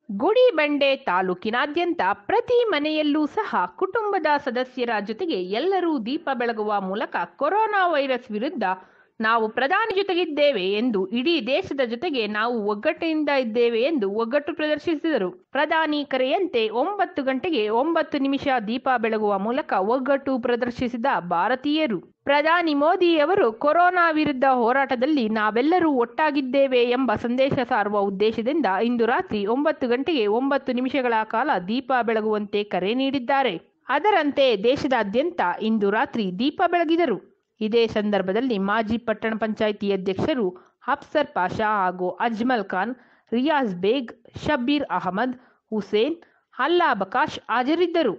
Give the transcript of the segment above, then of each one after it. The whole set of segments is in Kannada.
ಗುಡಿಬಂಡೆ ತಾಲೂಕಿನಾದ್ಯಂತ ಪ್ರತಿ ಮನೆಯಲ್ಲೂ ಸಹ ಕುಟುಂಬದ ಸದಸ್ಯರ ಜೊತೆಗೆ ಎಲ್ಲರೂ ದೀಪ ಬೆಳಗುವ ಮೂಲಕ ಕೊರೋನಾ ವೈರಸ್ ವಿರುದ್ಧ ನಾವು ಪ್ರಧಾನಿ ಜೊತೆಗಿದ್ದೇವೆ ಎಂದು ಇಡೀ ದೇಶದ ಜೊತೆಗೆ ನಾವು ಒಗ್ಗಟ್ಟಿನಿಂದ ಇದ್ದೇವೆ ಎಂದು ಒಗ್ಗಟ್ಟು ಪ್ರದರ್ಶಿಸಿದರು ಪ್ರಧಾನಿ ಕರೆಯಂತೆ ಒಂಬತ್ತು ಗಂಟೆಗೆ ಒಂಬತ್ತು ನಿಮಿಷ ದೀಪ ಬೆಳಗುವ ಮೂಲಕ ಒಗ್ಗಟ್ಟು ಪ್ರದರ್ಶಿಸಿದ ಭಾರತೀಯರು ಪ್ರಧಾನಿ ಮೋದಿ ಅವರು ಕೊರೋನಾ ವಿರುದ್ಧ ಹೋರಾಟದಲ್ಲಿ ನಾವೆಲ್ಲರೂ ಒಟ್ಟಾಗಿದ್ದೇವೆ ಎಂಬ ಸಂದೇಶ ಸಾರುವ ಉದ್ದೇಶದಿಂದ ಇಂದು ರಾತ್ರಿ ಒಂಬತ್ತು ಗಂಟೆಗೆ ಒಂಬತ್ತು ನಿಮಿಷಗಳ ಕಾಲ ದೀಪ ಬೆಳಗುವಂತೆ ಕರೆ ನೀಡಿದ್ದಾರೆ ಅದರಂತೆ ದೇಶದಾದ್ಯಂತ ಇಂದು ರಾತ್ರಿ ದೀಪ ಬೆಳಗಿದರು ಇದೇ ಸಂದರ್ಭದಲ್ಲಿ ಮಾಜಿ ಪಟ್ಟಣ ಪಂಚಾಯಿತಿ ಅಧ್ಯಕ್ಷರು ಅಫ್ಸರ್ ಪಾಷಾ ಹಾಗೂ ಅಜ್ಮಲ್ ಖಾನ್ ರಿಯಾಜ್ ಬೇಗ್ ಶಬ್ಬೀರ್ ಅಹಮದ್ ಹುಸೇನ್ ಅಲ್ಲಾ ಬಕಾಶ್ ಹಾಜರಿದ್ದರು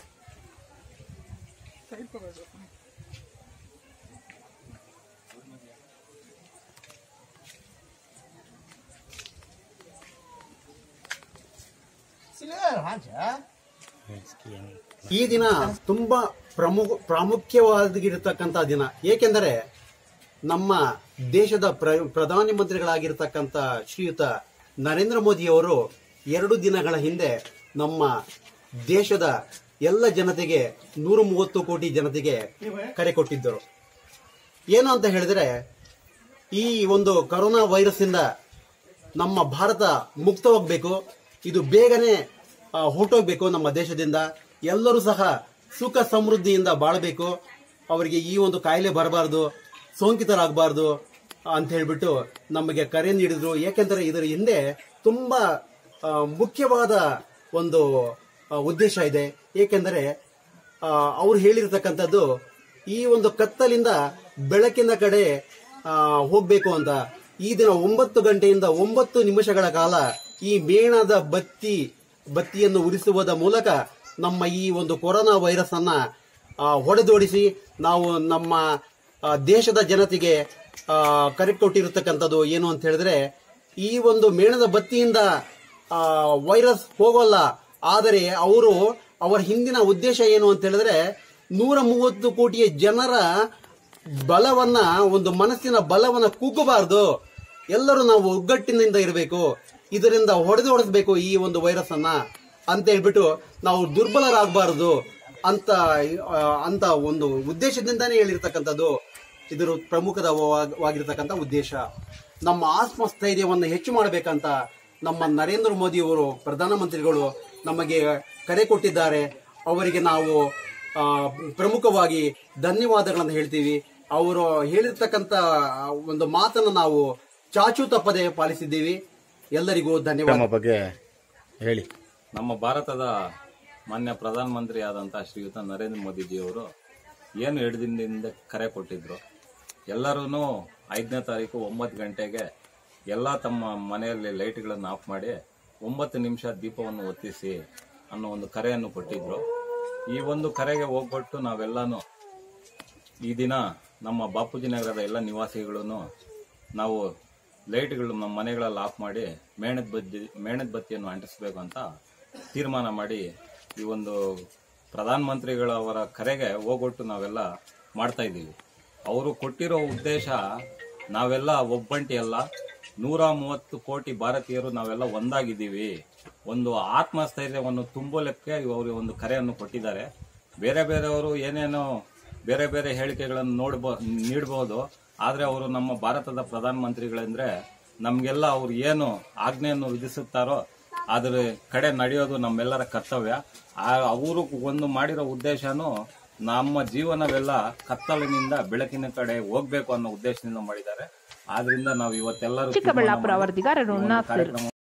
ಈ ದಿನ ತುಂಬಾ ಪ್ರಮುಖ ಪ್ರಾಮುಖ್ಯವಾಗಿರತಕ್ಕಂತ ದಿನ ಏಕೆಂದರೆ ನಮ್ಮ ದೇಶದ ಪ್ರ ಪ್ರಧಾನಿ ಮಂತ್ರಿಗಳಾಗಿರ್ತಕ್ಕಂಥ ಶ್ರೀಯುತ ನರೇಂದ್ರ ಮೋದಿಯವರು ಎರಡು ದಿನಗಳ ಹಿಂದೆ ನಮ್ಮ ದೇಶದ ಎಲ್ಲ ಜನತೆಗೆ ನೂರ ಮೂವತ್ತು ಕೋಟಿ ಜನತೆಗೆ ಕರೆ ಕೊಟ್ಟಿದ್ದರು ಏನು ಅಂತ ಹೇಳಿದ್ರೆ ಈ ಒಂದು ಕರೋನಾ ವೈರಸ್ ಇಂದ ನಮ್ಮ ಭಾರತ ಮುಕ್ತವಾಗಬೇಕು ಇದು ಬೇಗನೆ ಆ, ಹೊರಟೋಗ್ಬೇಕು ನಮ್ಮ ದೇಶದಿಂದ ಎಲ್ಲರೂ ಸಹ ಸುಖ ಸಮೃದ್ಧಿಯಿಂದ ಬಾಳಬೇಕು ಅವರಿಗೆ ಈ ಒಂದು ಕಾಯಿಲೆ ಬರಬಾರ್ದು ಸೋಂಕಿತರಾಗಬಾರ್ದು ಅಂತ ಹೇಳ್ಬಿಟ್ಟು ನಮಗೆ ಕರೆ ನೀಡಿದ್ರು ಏಕೆಂದರೆ ಇದರ ಹಿಂದೆ ತುಂಬಾ ಆ, ಮುಖ್ಯವಾದ ಒಂದು ಆ, ಉದ್ದೇಶ ಇದೆ ಏಕೆಂದರೆ ಆ, ಅವ್ರು ಹೇಳಿರ್ತಕ್ಕಂಥದ್ದು ಈ ಒಂದು ಕತ್ತಲಿಂದ ಬೆಳಕಿನ ಕಡೆ ಆ, ಹೋಗ್ಬೇಕು ಅಂತ ಈ ದಿನ ಒಂಬತ್ತು ಗಂಟೆಯಿಂದ ಒಂಬತ್ತು ನಿಮಿಷಗಳ ಕಾಲ ಈ ಮೇಣದ ಬತ್ತಿ ಬತ್ತಿಯನ್ನು ಉರಿಸುವುದ ಮೂಲಕ ನಮ್ಮ ಈ ಒಂದು ಕೊರೋನಾ ವೈರಸ್ ಅನ್ನ ಆ, ಹೊಡೆದೋಡಿಸಿ ನಾವು ನಮ್ಮ ಆ, ದೇಶದ ಜನತೆಗೆ ಆ, ಕರೆ ಕೊಟ್ಟಿರತಕ್ಕಂಥದ್ದು ಏನು ಅಂತ ಹೇಳಿದ್ರೆ ಈ ಒಂದು ಮೇಣದ ಬತ್ತಿಯಿಂದ ಆ, ವೈರಸ್ ಹೋಗೋಲ್ಲ ಆದರೆ ಅವರು ಅವರ ಹಿಂದಿನ ಉದ್ದೇಶ ಏನು ಅಂತ ಹೇಳಿದ್ರೆ ನೂರ ಮೂವತ್ತು ಕೋಟಿಯ ಜನರ ಬಲವನ್ನ ಒಂದು ಮನಸ್ಸಿನ ಬಲವನ್ನ ಕುಗ್ಗಬಾರದು ಎಲ್ಲರೂ ನಾವು ಒಗ್ಗಟ್ಟಿನಿಂದ ಇರಬೇಕು ಇದರಿಂದ ಹೊಡೆದು ಹೊಡೆಸಬೇಕು ಈ ಒಂದು ವೈರಸ್ ಅನ್ನ ಅಂತ ಹೇಳ್ಬಿಟ್ಟು ನಾವು ದುರ್ಬಲರಾಗಬಾರದು ಅಂತ ಆ, ಅಂತ ಒಂದು ಉದ್ದೇಶದಿಂದಾನೇ ಹೇಳಿರ್ತಕ್ಕಂಥದ್ದು ಇದರ ಪ್ರಮುಖವಾಗಿರ್ತಕ್ಕಂಥ ಉದ್ದೇಶ ನಮ್ಮ ಆತ್ಮಸ್ಥೈರ್ಯವನ್ನು ಹೆಚ್ಚು ಮಾಡಬೇಕಂತ ನಮ್ಮ ನರೇಂದ್ರ ಮೋದಿ ಅವರು ಪ್ರಧಾನಮಂತ್ರಿಗಳು ನಮಗೆ ಕರೆ ಕೊಟ್ಟಿದ್ದಾರೆ ಅವರಿಗೆ ನಾವು ಆ, ಪ್ರಮುಖವಾಗಿ ಧನ್ಯವಾದಗಳನ್ನು ಹೇಳ್ತೀವಿ ಅವರು ಹೇಳಿರ್ತಕ್ಕಂಥ ಒಂದು ಮಾತನ್ನು ನಾವು ಚಾಚು ತಪ್ಪದೆ ಪಾಲಿಸಿದ್ದೀವಿ ಎಲ್ಲರಿಗೂ ಧನ್ಯವಾದ ನಮ್ಮ ಬಗ್ಗೆ ಹೇಳಿ ನಮ್ಮ ಭಾರತದ ಮಾನ್ಯ ಪ್ರಧಾನಮಂತ್ರಿ ಆದಂತಹ ಶ್ರೀಯುತ ನರೇಂದ್ರ ಮೋದಿಜಿಯವರು ಏನು ಎರಡು ದಿನದಿಂದ ಕರೆ ಕೊಟ್ಟಿದ್ರು ಎಲ್ಲರೂ ಐದನೇ ತಾರೀಕು ಒಂಬತ್ತು ಗಂಟೆಗೆ ಎಲ್ಲ ತಮ್ಮ ಮನೆಯಲ್ಲಿ ಲೈಟ್ಗಳನ್ನು ಆಫ್ ಮಾಡಿ ಒಂಬತ್ತು ನಿಮಿಷ ದೀಪವನ್ನು ಹೊತ್ತಿಸಿ ಅನ್ನೋ ಒಂದು ಕರೆಯನ್ನು ಕೊಟ್ಟಿದ್ರು ಈ ಒಂದು ಕರೆಗೆ ಹೋಗ್ಬಿಟ್ಟು ನಾವೆಲ್ಲಾನು ಈ ದಿನ ನಮ್ಮ ಬಾಪೂಜಿ ನಗರದ ಎಲ್ಲ ನಿವಾಸಿಗಳು ನಾವು ಲೈಟ್ಗಳು ನಮ್ಮ ಮನೆಗಳಲ್ಲಿ ಆಫ್ ಮಾಡಿ ಮೇಣದ ಬತ್ತಿ ಮೇಣದ ಬತ್ತಿಯನ್ನು ಅಂಟಿಸಬೇಕು ಅಂತ ತೀರ್ಮಾನ ಮಾಡಿ ಈ ಒಂದು ಪ್ರಧಾನಮಂತ್ರಿಗಳವರ ಕರೆಗೆ ಹೋಗೊಟ್ಟು ನಾವೆಲ್ಲ ಮಾಡ್ತಾ ಇದ್ದೀವಿ ಅವರು ಕೊಟ್ಟಿರೋ ಉದ್ದೇಶ ನಾವೆಲ್ಲ ಒಬ್ಬಂಟಿ ಅಲ್ಲ ನೂರ ಮೂವತ್ತು ಕೋಟಿ ಭಾರತೀಯರು ನಾವೆಲ್ಲ ಒಂದಾಗಿದ್ದೀವಿ ಒಂದು ಆತ್ಮಸ್ಥೈರ್ಯವನ್ನು ತುಂಬಲಿಕ್ಕೆ ಅವರು ಒಂದು ಕರೆಯನ್ನು ಕೊಟ್ಟಿದ್ದಾರೆ ಬೇರೆ ಬೇರೆಯವರು ಏನೇನೋ ಬೇರೆ ಬೇರೆ ಹೇಳಿಕೆಗಳನ್ನು ನೋಡ್ಬೋ ನೀಡಬಹುದು ಆದ್ರೆ ಅವರು ನಮ್ಮ ಭಾರತದ ಪ್ರಧಾನಮಂತ್ರಿಗಳಂದ್ರೆ ನಮ್ಗೆಲ್ಲ ಅವ್ರು ಏನು ಆಜ್ಞೆಯನ್ನು ವಿಧಿಸುತ್ತಾರೋ ಅದ್ರ ಕಡೆ ನಡೆಯೋದು ನಮ್ಮೆಲ್ಲರ ಕರ್ತವ್ಯ ಆ ಅವರು ಒಂದು ಮಾಡಿರೋ ಉದ್ದೇಶನು ನಮ್ಮ ಜೀವನವೆಲ್ಲ ಕತ್ತಲಿನಿಂದ ಬೆಳಕಿನ ಕಡೆ ಹೋಗ್ಬೇಕು ಅನ್ನೋ ಉದ್ದೇಶದಿಂದ ಮಾಡಿದ್ದಾರೆ ಆದ್ರಿಂದ ನಾವು ಇವತ್ತೆಲ್ಲರೂ ಚಿಕ್ಕಬಳ್ಳಾಪುರ ತೀರ್ಮಾನ ಮಾಡಿ ವರದಿಗಾರರು ಈ ಒಂದು ನಾಸರ್ ಕಾರ್ಯಕ್ರಮ